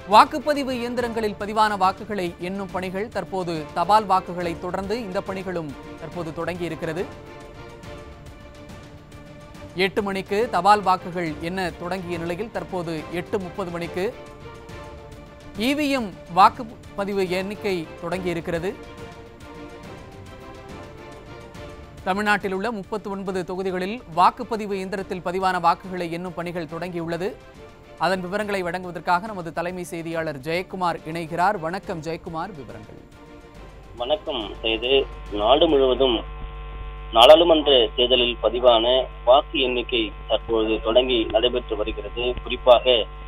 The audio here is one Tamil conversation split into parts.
வாக்குப்பதிவு இயந்திரங்களில் பதிவான வாக்குகளை எண்ணும் பணிகள் தற்போது தபால் வாக்குகளை தொடர்ந்து இந்த பணிகளும் தற்போது தொடங்கி இருக்கிறது எட்டு மணிக்கு தபால் வாக்குகள் எண்ண தொடங்கிய நிலையில் தற்போது எட்டு முப்பது மணிக்கு இவிஎம் வாக்குப்பதிவு எண்ணிக்கை தொடங்கி இருக்கிறது தமிழ்நாட்டில் உள்ள முப்பத்தி ஒன்பது தொகுதிகளில் வாக்குப்பதிவு இயந்திரத்தில் பதிவான வாக்குகளை எண்ணும் பணிகள் தொடங்கியுள்ளது அதன் விவரங்களை வழங்குவதற்காக நமது தலைமை செய்தியாளர் ஜெயக்குமார் இணைகிறார் வணக்கம் ஜெயக்குமார் விவரங்கள் வணக்கம் செய்து நாடு முழுவதும் நாடாளுமன்ற தேர்தலில் பதிவான வாக்கு எண்ணிக்கை தற்பொழுது தொடங்கி நடைபெற்று வருகிறது குறிப்பாக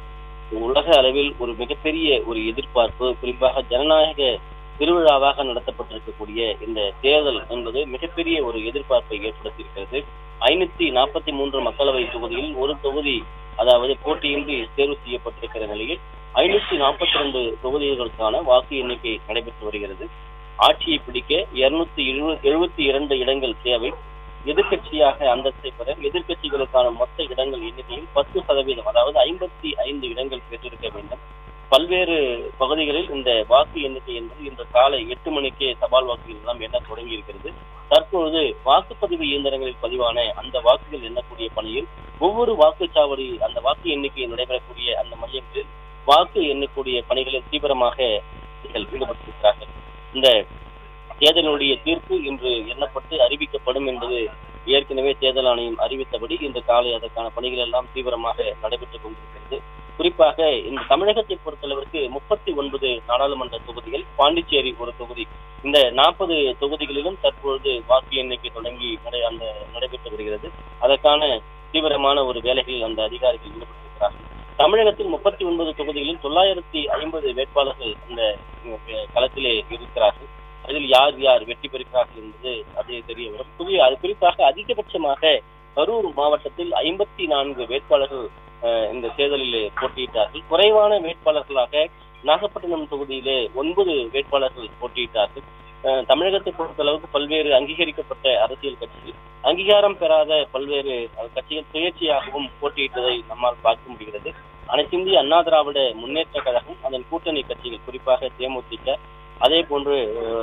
உலக அளவில் ஒரு மிகப்பெரிய ஒரு எதிர்பார்ப்பு குறிப்பாக ஜனநாயக திருவிழாவாக நடத்தப்பட்டிருக்கக்கூடிய இந்த தேர்தல் என்பது மிகப்பெரிய ஒரு எதிர்பார்ப்பை ஏற்படுத்தியிருக்கிறது ஐநூத்தி நாற்பத்தி மூன்று மக்களவை தொகுதியில் ஒரு தொகுதி அதாவது போட்டியின்றி தேர்வு செய்யப்பட்டிருக்கிற நிலையில் ஐநூத்தி நாற்பத்தி ரெண்டு தொகுதிகளுக்கான வாக்கு எண்ணிக்கை நடைபெற்று வருகிறது ஆட்சியை பிடிக்க இருநூத்தி எழுபத்தி இரண்டு இடங்கள் தேவை எதிர்க்கட்சியாக அந்தஸ்தை பெற எதிர்க்கட்சிகளுக்கான மொத்த இடங்கள் எண்ணிக்கையில் பத்து சதவீதம் அதாவது ஐம்பத்தி ஐந்து இடங்கள் பெற்றிருக்க வேண்டும் பல்வேறு பகுதிகளில் இந்த வாக்கு எண்ணிக்கை என்பது இன்று காலை எட்டு மணிக்கே தபால் வாக்குகள் எல்லாம் எண்ண தொடங்கி இருக்கிறது தற்பொழுது வாக்குப்பதிவு இயந்திரங்களில் பதிவான அந்த வாக்குகள் எண்ணக்கூடிய பணியில் ஒவ்வொரு வாக்குச்சாவடி அந்த வாக்கு எண்ணிக்கை நடைபெறக்கூடிய அந்த மையங்களில் வாக்கு எண்ணக்கூடிய பணிகளில் தீவிரமாக இவர்கள் ஈடுபட்டிருக்கிறார்கள் இந்த தேர்தலுடைய தீர்ப்பு இன்று எண்ணப்பட்டு அறிவிக்கப்படும் என்பது ஏற்கனவே தேர்தல் ஆணையம் அறிவித்தபடி இன்று காலை அதற்கான பணிகள் எல்லாம் தீவிரமாக நடைபெற்றுக் கொண்டிருக்கிறது குறிப்பாக இந்த தமிழகத்தை பொறுத்தளவிற்கு முப்பத்தி ஒன்பது நாடாளுமன்ற தொகுதிகள் பாண்டிச்சேரி ஒரு தொகுதி இந்த நாற்பது தொகுதிகளிலும் தற்பொழுது வாக்கு எண்ணிக்கை தொடங்கி நடை அந்த நடைபெற்று வருகிறது அதற்கான தீவிரமான ஒரு வேலைகளில் அந்த அதிகாரிகள் ஈடுபட்டிருக்கிறார்கள் தமிழகத்தில் முப்பத்தி ஒன்பது தொகுதிகளில் தொள்ளாயிரத்தி ஐம்பது வேட்பாளர்கள் இந்த களத்திலே இருக்கிறார்கள் அதில் யார் யார் வெற்றி பெறுகிறார்கள் என்பது அது தெரிய வரும் புதிய அது குறிப்பாக அதிகபட்சமாக கரூர் மாவட்டத்தில் ஐம்பத்தி நான்கு வேட்பாளர்கள் இந்த தேர்தலில் போட்டியிட்டார்கள் குறைவான வேட்பாளர்களாக நாகப்பட்டினம் தொகுதியிலே ஒன்பது வேட்பாளர்கள் போட்டியிட்டார்கள் தமிழகத்தை பொறுத்த அளவுக்கு பல்வேறு அங்கீகரிக்கப்பட்ட அரசியல் கட்சிகள் அங்கீகாரம் பெறாத பல்வேறு கட்சிகள் சுயேட்சையாகவும் போட்டியிட்டதை நம்மால் பார்க்க முடிகிறது அனைத்திந்திய அண்ணா திராவிட முன்னேற்ற கழகம் அதன் கூட்டணி கட்சிகள் குறிப்பாக தேமுதிக அதே போன்று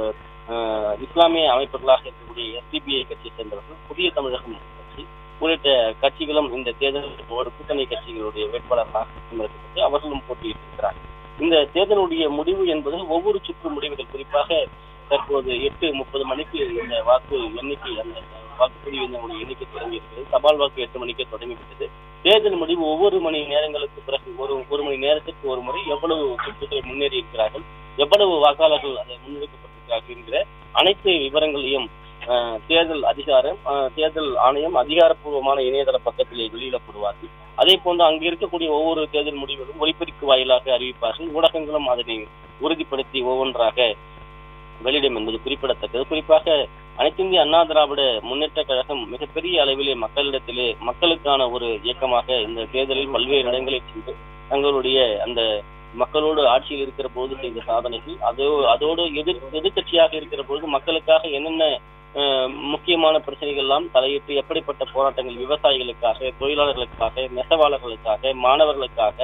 இஸ்லாமிய அமைப்புகளாக இருக்கக்கூடிய எஸ்டிபிஐ கட்சியை சேர்ந்தவர்கள் புதிய தமிழகம் கட்சி உள்ளிட்ட கட்சிகளும் இந்த தேர்தல் ஒரு கூட்டணி கட்சிகளுடைய வேட்பாளர்களாக தேர்ந்தெடுக்கப்பட்டு அவர்களும் போட்டியிட்டிருக்கிறார் இந்த தேர்தலுடைய முடிவு என்பது ஒவ்வொரு சுற்று முடிவுகள் குறிப்பாக தற்போது எட்டு முப்பது மணிக்கு இந்த வாக்கு எண்ணிக்கை அந்த வாக்குப்பதிவு எண்ணிக்கை தொடங்கி இருக்கிறது தபால் வாக்கு எட்டு மணிக்கே தொடங்கிவிட்டது தேர்தல் முடிவு ஒவ்வொரு மணி நேரங்களுக்கு பிறகு ஒரு ஒரு மணி நேரத்திற்கு ஒரு முறை எவ்வளவு சுற்றுகள் முன்னேறி இருக்கிறார்கள் எவ்வளவு வாக்காளர்கள் அதை முன்னெடுக்கப்பட்டிருக்கிறார்கள் என்கிற அனைத்து விவரங்களையும் தேர்தல் அதிகாரம் தேர்தல் ஆணையம் அதிகாரப்பூர்வமான இணையதள பக்கத்திலே வெளியிடப்படுவார்கள் அதே போன்று அங்கு இருக்கக்கூடிய ஒவ்வொரு தேர்தல் முடிவுகளும் ஒலிபெருக்கு வாயிலாக அறிவிப்பார்கள் ஊடகங்களும் அதனை உறுதிப்படுத்தி ஒவ்வொன்றாக வெளியிடும் என்பது குறிப்பிடத்தக்கது குறிப்பாக அனைத்திந்திய அண்ணா திராவிட முன்னேற்ற கழகம் மிகப்பெரிய அளவிலே மக்களிடத்திலே மக்களுக்கான ஒரு இயக்கமாக இந்த தேர்தலில் பல்வேறு இடங்களில் சென்று தங்களுடைய அந்த மக்களோடு ஆட்சியில் இருக்கிற போது செய்த சாதனைகள் அதோ அதோடு எதிர் எதிர்கட்சியாக இருக்கிற போது மக்களுக்காக என்னென்ன முக்கியமான பிரச்சனைகள் எல்லாம் தலையிட்டு எப்படிப்பட்ட போராட்டங்கள் விவசாயிகளுக்காக தொழிலாளர்களுக்காக நெசவாளர்களுக்காக மாணவர்களுக்காக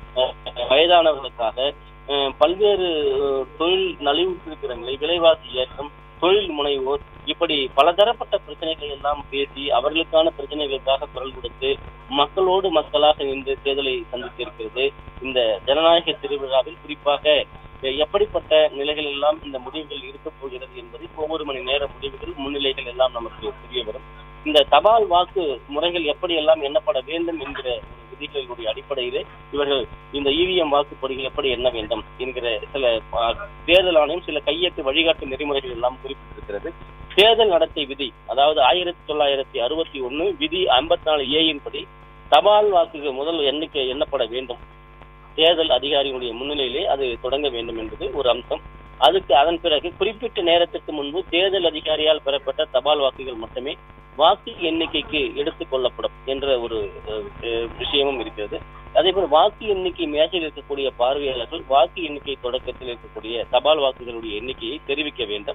வயதானவர்களுக்காக பல்வேறு தொழில் நலிவுற்றிருக்கிற நிலை விலைவாசி ஏற்றம் தொழில் முனைவோர் இப்படி பலதரப்பட்ட பிரச்சனைகளை எல்லாம் பேசி அவர்களுக்கான பிரச்சனைகளுக்காக குரல் கொடுத்து மக்களோடு மக்களாக நின்று தேர்தலை சந்தித்திருக்கிறது இந்த ஜனநாயக திருவிழாவில் குறிப்பாக எப்படிப்பட்ட நிலைகள் எல்லாம் இந்த முடிவுகள் இருக்க போகிறது என்பதை ஒவ்வொரு மணி நேர முடிவுகள் முன்னிலைகள் எல்லாம் நமக்கு தெரிய வரும் இந்த தபால் வாக்கு முறைகள் எப்படி எல்லாம் எண்ணப்பட வேண்டும் என்கிற விதிகளுடைய அடிப்படையிலே இவர்கள் இந்த இவிஎம் வாக்குப்படிகள் எப்படி எண்ண வேண்டும் என்கிற சில தேர்தல் ஆணையம் சில கையெட்டு வழிகாட்டு நெறிமுறைகள் எல்லாம் குறிப்பிட்டிருக்கிறது தேர்தல் நடத்தை விதி அதாவது ஆயிரத்தி தொள்ளாயிரத்தி அறுபத்தி ஒன்னு விதி ஐம்பத்தி நாலு ஏயின் படி தபால் வாக்கு முதல் எண்ணிக்கை எண்ணப்பட வேண்டும் தேர்தல் அதிகாரிகளுடைய முன்னிலையிலே அது தொடங்க வேண்டும் என்பது ஒரு அம்சம் அதுக்கு அதன் பிறகு குறிப்பிட்ட நேரத்திற்கு முன்பு தேர்தல் அதிகாரியால் பெறப்பட்ட தபால் வாக்குகள் மட்டுமே வாக்கு எண்ணிக்கைக்கு எடுத்துக் கொள்ளப்படும் என்ற ஒரு விஷயமும் இருக்கிறது அதே போல வாக்கு எண்ணிக்கை மேஜையில் இருக்கக்கூடிய பார்வையாளர்கள் வாக்கு எண்ணிக்கை தொடக்கத்தில் இருக்கக்கூடிய தபால் வாக்குகளுடைய எண்ணிக்கையை தெரிவிக்க வேண்டும்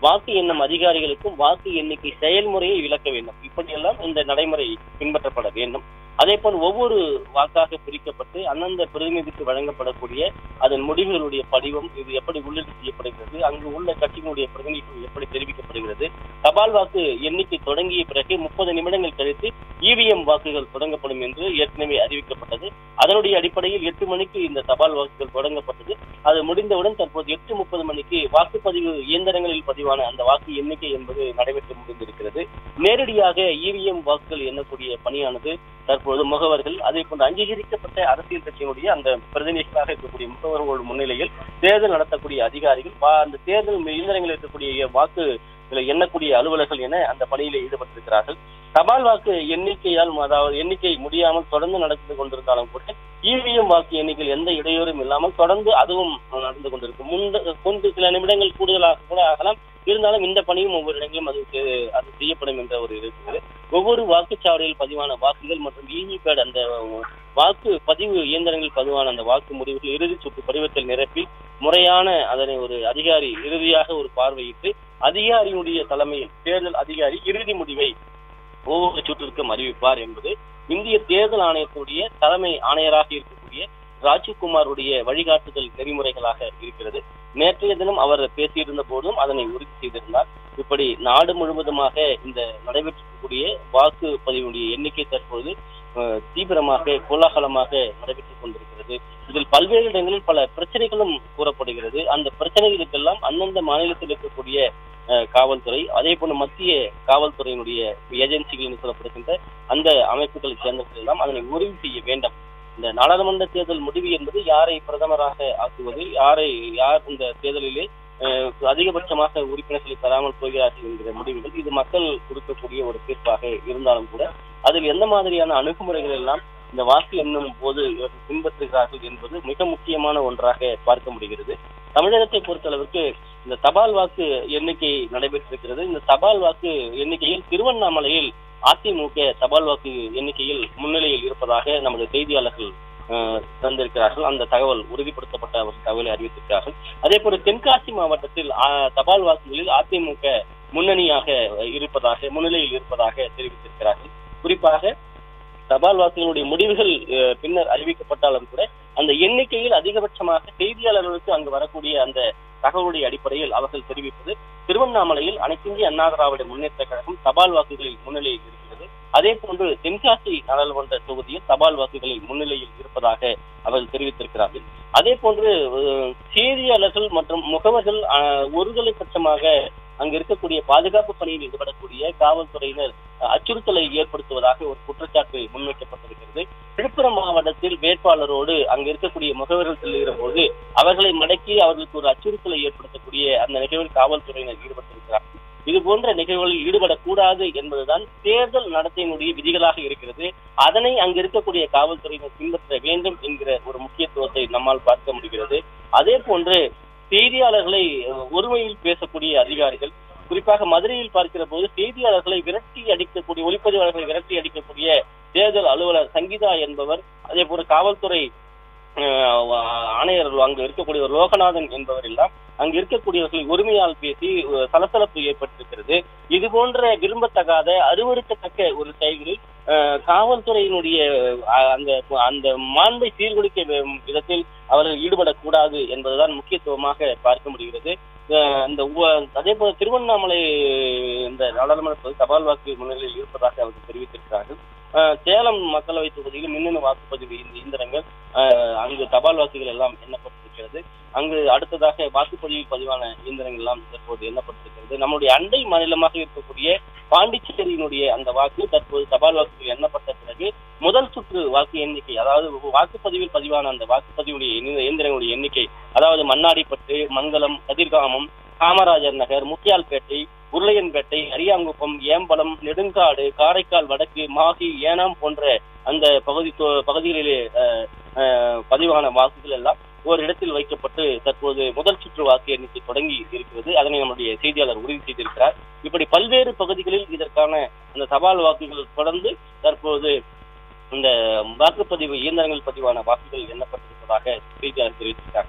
வாக்கு எண்ணும் அதிகாரிகளுக்கும் வாக்கு எண்ணிக்கை செயல்முறையை விளக்க வேண்டும் இப்படியெல்லாம் இந்த நடைமுறை பின்பற்றப்பட வேண்டும் அதே போல் ஒவ்வொரு வாக்காக பிரிக்கப்பட்டு அந்தந்த பிரதிநிதிக்கு வழங்கப்படக்கூடிய அதன் முடிவுகளுடைய படிவம் இது எப்படி உள்ளீடு செய்யப்படுகிறது அங்கு உள்ள கட்சியினுடைய பிரதிநிதித்துவம் எப்படி தெரிவிக்கப்படுகிறது தபால் வாக்கு எண்ணிக்கை தொடங்கிய பிறகு முப்பது நிமிடங்கள் கழித்து இவிஎம் வாக்குகள் தொடங்கப்படும் என்று ஏற்கனவே அறிவிக்கப்பட்டது அதனுடைய அடிப்படையில் எட்டு மணிக்கு இந்த தபால் வாக்குகள் தொடங்கப்பட்டது அது முடிந்தவுடன் தற்போது எட்டு முப்பது மணிக்கு வாக்குப்பதிவு இயந்திரங்களில் பதிவான அந்த வாக்கு எண்ணிக்கை என்பது நடைபெற்று முடிந்திருக்கிறது நேரடியாக இவிஎம் வாக்குகள் எண்ணக்கூடிய பணியானது தற்போது முகவர்கள் அதே போன்று அங்கீகரிக்கப்பட்ட அரசியல் கட்சியினுடைய அந்த பிரதிநிதிகளாக இருக்கக்கூடிய முகவர்கள் முன்னிலையில் தேர்தல் நடத்தக்கூடிய அதிகாரிகள் வா- அந்த தேர்தல் இயந்திரங்களில் இருக்கக்கூடிய வாக்கு எண்ணக்கூடிய அலுவலர்கள் என அந்த பணியில ஈடுபட்டிருக்கிறார்கள் தபால் வாக்கு எண்ணிக்கையால் அதாவது எண்ணிக்கை முடியாமல் தொடர்ந்து நடந்து கொண்டிருந்தாலும் கூட இவிஎம் வாக்கு எண்ணிக்கையில் எந்த இடையூறும் இல்லாமல் தொடர்ந்து அதுவும் நடந்து கொண்டிருக்கும் முந்த கொஞ்சம் சில நிமிடங்கள் கூடுதலாக கூட ஆகலாம் இருந்தாலும் இந்த பணியும் ஒவ்வொரு இடங்களிலும் அது செ- அது செய்யப்படும் என்ற ஒரு இது இருக்கிறது ஒவ்வொரு வாக்குச்சாவடியில் பதிவான வாக்குகள் மற்றும் விவிபேட் அந்த வாக்கு பதிவு இயந்திரங்களில் பதிவான அந்த வாக்கு முடிவுகள் இறுதி சுற்று படிவத்தில் நிரப்பி முறையான அதனை ஒரு அதிகாரி இறுதியாக ஒரு பார்வையிட்டு அதிகாரியினுடைய தலைமையில் தேர்தல் அதிகாரி இறுதி முடிவை ஒவ்வொரு சுற்றிற்கும் அறிவிப்பார் என்பது இந்திய தேர்தல் ஆணையத்துடைய தலைமை ஆணையராக இருக்கக்கூடிய ராஜீவ்குமாருடைய வழிகாட்டுதல் நெறிமுறைகளாக இருக்கிறது நேற்றைய தினம் அவர் பேசியிருந்த போதும் அதனை உறுதி செய்திருந்தார் இப்படி நாடு முழுவதுமாக இந்த நடைபெற்றிருக்கக்கூடிய வாக்குப்பதிவுடைய எண்ணிக்கை தற்போது அஹ், தீவிரமாக கோலாகலமாக நடைபெற்றுக் கொண்டிருக்கிறது இதில் பல்வேறு இடங்களில் பல பிரச்சனைகளும் கூறப்படுகிறது அந்த பிரச்சனைகளுக்கெல்லாம் அந்தந்த மாநிலத்தில் இருக்கக்கூடிய அஹ், காவல்துறை அதே போல மத்திய காவல்துறையினுடைய ஏஜென்சிகள் என்று சொல்லப்படுகின்ற அந்த அமைப்புகளை சேர்ந்தவர்கள் எல்லாம் அதனை உறுதி செய்ய வேண்டும் இந்த நாடாளுமன்ற தேர்தல் முடிவு என்பது யாரை பிரதமராக ஆக்குவது யாரை யார் இந்த தேர்தலிலே அஹ், அதிகபட்சமாக உறுப்பினர்களை தராமல் போகிறார்கள் என்கிற முடிவுகள் இது மக்கள் கொடுக்கக்கூடிய ஒரு தீர்ப்பாக இருந்தாலும் கூட அதில் எந்த மாதிரியான அணுகுமுறைகள் எல்லாம் இந்த வாக்கு எண்ணும் போது இவர்கள் பின்பற்றுகிறார்கள் என்பது மிக முக்கியமான ஒன்றாக பார்க்க முடிகிறது தமிழகத்தை பொறுத்தளவுக்கு இந்த தபால் வாக்கு எண்ணிக்கை நடைபெற்றிருக்கிறது இந்த தபால் வாக்கு எண்ணிக்கையில் திருவண்ணாமலையில் அதிமுக தபால் வாக்கு எண்ணிக்கையில் முன்னிலையில் இருப்பதாக நமது செய்தியாளர்கள் அஹ், தந்திருக்கிறார்கள் அந்த தகவல் உறுதிப்படுத்தப்பட்ட ஒரு தகவலை அறிவித்திருக்கிறார்கள் அதே போல தென்காசி மாவட்டத்தில் அஹ், தபால் வாக்குகளில் அதிமுக முன்னணியாக இருப்பதாக முன்னிலையில் இருப்பதாக தெரிவித்திருக்கிறார்கள் குறிப்பாக தபால் வாக்குகளுடைய முடிவுகள் அஹ், பின்னர் அறிவிக்கப்பட்டாலும் கூட அந்த எண்ணிக்கையில் அதிகபட்சமாக செய்தியாளர்களுக்கு அங்கு வரக்கூடிய அந்த தகவலுடைய அடிப்படையில் அவர்கள் தெரிவிப்பது திருவண்ணாமலையில் அனைத்திந்திய அண்ணா திராவிட முன்னேற்ற கழகம் தபால் வாக்குகளில் முன்னிலையில் இருக்கிறது அதே போன்று தென்காசி நாடாளுமன்ற தொகுதியில் தபால் வாக்குகளில் முன்னிலையில் இருப்பதாக அவர்கள் தெரிவித்திருக்கிறார்கள் அதே போன்று அஹ், செய்தியாளர்கள் மற்றும் முகவர்கள் அஹ், ஒருதலை பட்சமாக அங்கு இருக்கக்கூடிய பாதுகாப்பு பணியில் ஈடுபடக்கூடிய காவல்துறையினர் அஹ், அச்சுறுத்தலை ஏற்படுத்துவதாக ஒரு குற்றச்சாட்டு முன்வைக்கப்பட்டிருக்கிறது விழுப்புரம் மாவட்டத்தில் வேட்பாளரோடு அங்கு இருக்கக்கூடிய முகவர்கள் செல்லுகிற போது அவர்களை மடக்கி அவர்களுக்கு ஒரு அச்சுறுத்தலை ஏற்படுத்தக்கூடிய அந்த நிகழ்வில் காவல்துறையினர் ஈடுபட்டிருக்கிறார் இது போன்ற நிகழ்வுகளில் ஈடுபடக்கூடாது என்பதுதான் தேர்தல் நடத்தையினுடைய விதிகளாக இருக்கிறது அதனை அங்கு இருக்கக்கூடிய காவல்துறையினர் பின்பற்ற வேண்டும் என்கிற ஒரு முக்கியத்துவத்தை நம்மால் பார்க்க முடிகிறது அதே போன்று செய்தியாளர்களை அஹ், ஒருமையில் பேசக்கூடிய அதிகாரிகள் குறிப்பாக மதுரையில் பார்க்கிற போது செய்தியாளர்களை விரட்டி அடிக்கக்கூடிய ஒளிப்பதிவாளர்களை விரட்டி அடிக்கக்கூடிய தேர்தல் அலுவலர் சங்கீதா என்பவர் அதே போல காவல்துறை அஹ், ஆணையர் அங்கு இருக்கக்கூடிய ஒரு லோகநாதன் என்பவர் எல்லாம் அங்கு இருக்கக்கூடியவர்களை ஒருமையால் பேசி அஹ், சலசலப்பு ஏற்பட்டிருக்கிறது இது போன்ற விரும்பத்தகாத அருவருக்கத்தக்க ஒரு செயல்களில் அஹ், காவல்துறையினுடைய அஹ், அந்த அந்த மாண்பை சீர்குலைக்க வே- விதத்தில் அவர்கள் ஈடுபடக்கூடாது என்பதுதான் முக்கியத்துவமாக பார்க்க முடிகிறது அஹ், இந்த உவ- அதே போல திருவண்ணாமலை இந்த நாடாளுமன்ற தொகுதி தபால் வாக்கு முன்னிலையில் இருப்பதாக அவர்கள் தெரிவித்திருக்கிறார்கள் அஹ், சேலம் மக்களவை தொகுதியில் மின்னணு வாக்குப்பதிவு இந்த இயந்திரங்கள் அஹ், அங்கு தபால் வாக்குகள் எல்லாம் எண்ணப்பட்டிருக்கிறது அங்கு அடுத்ததாக வாக்குப்பதிவு பதிவான இயந்திரங்கள் எல்லாம் தற்போது எண்ணப்பட்டிருக்கிறது நம்முடைய அண்டை மாநிலமாக இருக்கக்கூடிய பாண்டிச்சேரியினுடைய அந்த வாக்கு தற்போது தபால் வாக்குகள் எண்ணப்பட்ட பிறகு முதல் சுற்று வாக்கு எண்ணிக்கை அதாவது வாக்குப்பதிவில் பதிவான அந்த வாக்குப்பதிவுடைய எண்ணி- இயந்திரங்களுடைய எண்ணிக்கை அதாவது மண்ணாடிப்பட்டு மங்கலம் கதிர்காமம் காமராஜர் நகர் முத்தியால்பேட்டை உருளையன்பேட்டை அரியாங்குப்பம் ஏம்பலம் நெடுங்காடு காரைக்கால் வடக்கு மாகி ஏனாம் போன்ற அந்த பகுதி தொ- பகுதிகளிலே அஹ், அஹ், பதிவான வாக்குகள் எல்லாம் ஒரு இடத்தில் வைக்கப்பட்டு தற்போது முதல் சுற்று வாக்கு எண்ணிக்கை தொடங்கி இருக்கிறது அதனை நம்முடைய செய்தியாளர் உறுதி செய்திருக்கிறார் இப்படி பல்வேறு பகுதிகளில் இதற்கான அந்த தபால் வாக்குகள் தொடர்ந்து தற்போது இந்த வாக்குப்பதிவு இயந்திரங்கள் பதிவான வாக்குகள் எண்ணப்பட்டிருப்பதாக செய்தியாளர் தெரிவித்திருக்கிறார்கள்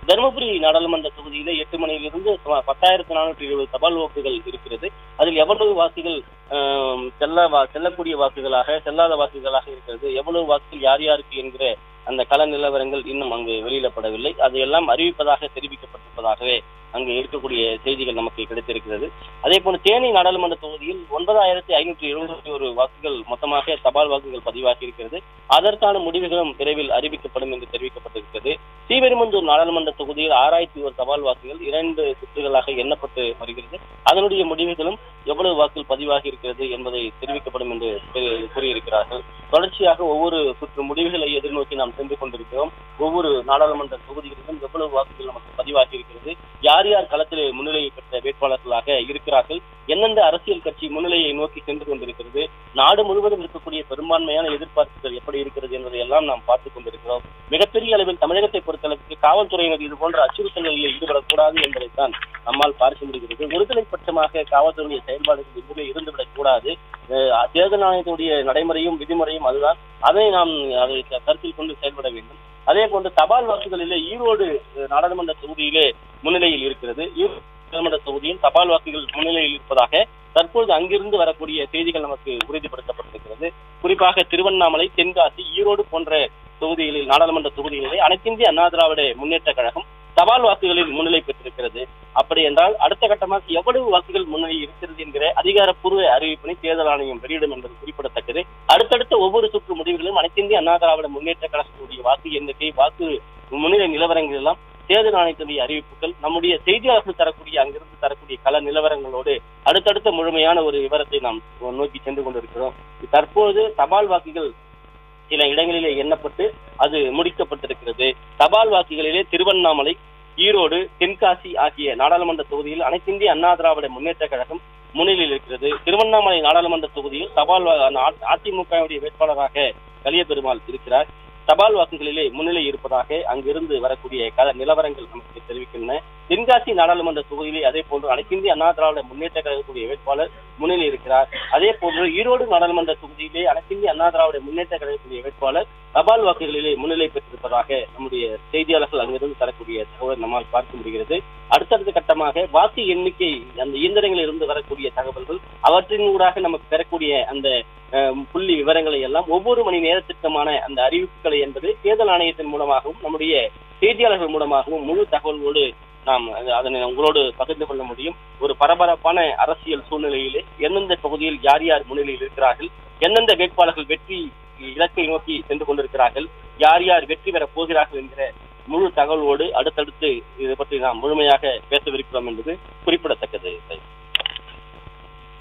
தருமபுரி நாடாளுமன்ற தொகுதியில எட்டு மணியிலிருந்து சுமார் பத்தாயிரத்து நானூற்றி இருபது தபால் வாக்குகள் இருக்கிறது அதில் எவ்வளவு வாக்குகள் ஆம், செல்ல வா- செல்லக்கூடிய வாக்குகளாக செல்லாத வாக்குகளாக இருக்கிறது எவ்வளவு வாக்குகள் யார் யாருக்கு என்கிற அந்த கள நிலவரங்கள் இன்னும் அங்கு வெளியிடப்படவில்லை அதையெல்லாம் அறிவிப்பதாக தெரிவிக்கப்பட்டிருப்பதாகவே அங்கு இருக்கக்கூடிய செய்திகள் நமக்கு கிடைத்திருக்கிறது அதே போல தேனி நாடாளுமன்ற தொகுதியில் ஒன்பதாயிரத்தி ஐநூற்றி எழுபத்தி ஒரு வாக்குகள் மொத்தமாக தபால் வாக்குகள் பதிவாகி இருக்கிறது அதற்கான முடிவுகளும் விரைவில் அறிவிக்கப்படும் என்று தெரிவிக்கப்பட்டிருக்கிறது ஸ்ரீபெரும்புதூர் நாடாளுமன்ற தொகுதியில் ஆறாயிரத்தி ஒரு தபால் வாக்குகள் இரண்டு சுற்றுகளாக எண்ணப்பட்டு வருகிறது அதனுடைய முடிவுகளும் எவ்வளவு வாக்குகள் பதிவாகி இருக்கிறது என்பதை தெரிவிக்கப்படும் என்று தெரி- கூறியிருக்கிறார்கள் தொடர்ச்சியாக ஒவ்வொரு சுற்று முடிவுகளை எதிர்நோக்கி நாம் சென்று கொண்டிருக்கிறோம் ஒவ்வொரு நாடாளுமன்ற தொகுதிகளிலும் எவ்வளவு வாக்குகள் நமக்கு பதிவாகி இருக்கிறது யார் யார் களத்தில் முன்னிலையை பெற்ற வேட்பாளர்களாக இருக்கிறார்கள் எந்தெந்த அரசியல் கட்சி முன்னிலையை நோக்கி சென்று கொண்டிருக்கிறது நாடு முழுவதும் இருக்கக்கூடிய பெரும்பான்மையான எதிர்பார்ப்புகள் எப்படி இருக்கிறது என்பதை எல்லாம் நாம் பார்த்துக் கொண்டிருக்கிறோம் மிகப்பெரிய அளவில் தமிழகத்தை பொறுத்தளவுக்கு காவல்துறையினர் இது போன்ற அச்சுறுத்தல்களில் ஈடுபடக்கூடாது என்பதைத்தான் நம்மால் பார்க்க முடிகிறது ஒருதலை பட்சமாக காவல்துறையுடைய செயல்பாடுகள் எதுவுமே இருந்துவிடக் கூடாது அஹ் தேர்தல் ஆணையத்துடைய நடைமுறையும் விதிமுறையும் அதுதான் அதை நாம் அதை க- கருத்தில் கொண்டு செயல்பட வேண்டும் அதே போன்று தபால் வாக்குகளிலே ஈரோடு அஹ், நாடாளுமன்ற தொகுதியிலே முன்னிலையில் இருக்கிறது ஈரோடு நாடாளுமன்ற தொகுதியில் தபால் வாக்குகள் முன்னிலையில் இருப்பதாக தற்பொழுது அங்கிருந்து வரக்கூடிய செய்திகள் நமக்கு உறுதிப்படுத்தப்பட்டிருக்கிறது குறிப்பாக திருவண்ணாமலை தென்காசி ஈரோடு போன்ற தொகுதிகளில் நாடாளுமன்ற தொகுதிகளிலே அனைத்திந்திய அண்ணா திராவிட முன்னேற்ற கழகம் தபால் வாக்குகளில் முன்னிலை பெற்றிருக்கிறது அப்படி என்றால் அடுத்த கட்டமாக எவ்வளவு வாக்குகள் முன்னிலை இருக்கிறது என்கிற அதிகாரப்பூர்வ அறிவிப்பினை தேர்தல் ஆணையம் வெளியிடும் என்பது குறிப்பிடத்தக்கது அடுத்தடுத்த ஒவ்வொரு சுற்று முடிவுகளும் அனைத்திந்திய அண்ணா திராவிட முன்னேற்ற கழகத்துடைய வாக்கு எண்ணிக்கை வாக்கு முன்னிலை நிலவரங்கள் எல்லாம் தேர்தல் ஆணையத்துடைய அறிவிப்புகள் நம்முடைய செய்தியாளர்கள் தரக்கூடிய அங்கிருந்து தரக்கூடிய கள நிலவரங்களோடு அடுத்தடுத்த முழுமையான ஒரு விவரத்தை நாம் நோக்கி சென்று கொண்டிருக்கிறோம் தற்போது தபால் வாக்குகள் சில இடங்களிலே எண்ணப்பட்டு அது முடிக்கப்பட்டிருக்கிறது தபால் வாக்குகளிலே திருவண்ணாமலை ஈரோடு தென்காசி ஆகிய நாடாளுமன்ற தொகுதியில் அனைத்திந்திய அண்ணா திராவிட முன்னேற்ற கழகம் முன்னிலையில் இருக்கிறது திருவண்ணாமலை நாடாளுமன்ற தொகுதியில் தபால் வா- அ- அதிமுகவுடைய வேட்பாளராக கலியபெருமாள் இருக்கிறார் தபால் வாக்குகளிலே முன்னிலை இருப்பதாக அங்கிருந்து வரக்கூடிய கள நிலவரங்கள் நமக்கு தெரிவிக்கின்றன தென்காசி நாடாளுமன்ற தொகுதியிலே அதே போன்று அனைத்திந்திய அண்ணா திராவிட முன்னேற்ற கழகத்துடைய வேட்பாளர் முன்னிலை இருக்கிறார் அதே போன்று ஈரோடு நாடாளுமன்ற தொகுதியிலே அனைத்திந்திய அண்ணா திராவிட முன்னேற்ற கழகத்துடைய வேட்பாளர் தபால் வாக்குகளிலே முன்னிலை பெற்றிருப்பதாக நம்முடைய செய்தியாளர்கள் அங்கிருந்து தரக்கூடிய தகவல் நம்மால் பார்க்க முடிகிறது அடுத்தடுத்த கட்டமாக வாக்கு எண்ணிக்கை அந்த இயந்திரங்களில் இருந்து வரக்கூடிய தகவல்கள் அவற்றின் ஊடாக நமக்கு பெறக்கூடிய அந்த அஹ், புள்ளி விவரங்களை எல்லாம் ஒவ்வொரு மணி நேரத்திற்குமான அந்த அறிவிப்புகளை என்பது தேர்தல் ஆணையத்தின் மூலமாகவும் நம்முடைய செய்தியாளர்கள் மூலமாகவும் முழு தகவலோடு நாம் அது- அதனை உங்களோடு பகிர்ந்து கொள்ள முடியும் ஒரு பரபரப்பான அரசியல் சூழ்நிலையிலே எந்தெந்த பகுதியில் யார் யார் முன்னிலையில் இருக்கிறார்கள் எந்தெந்த வேட்பாளர்கள் வெற்றி இலக்கை நோக்கி சென்று கொண்டிருக்கிறார்கள் யார் யார் வெற்றி பெறப் போகிறார்கள் என்கிற முழு தகவலோடு அடுத்தடுத்து இதை பற்றி நாம் முழுமையாக பேசவிருக்கிறோம் என்பது குறிப்பிடத்தக்கது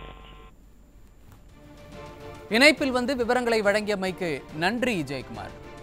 இணைப்பில் வந்து விவரங்களை வழங்கியமைக்கு நன்றி ஜெயக்குமார்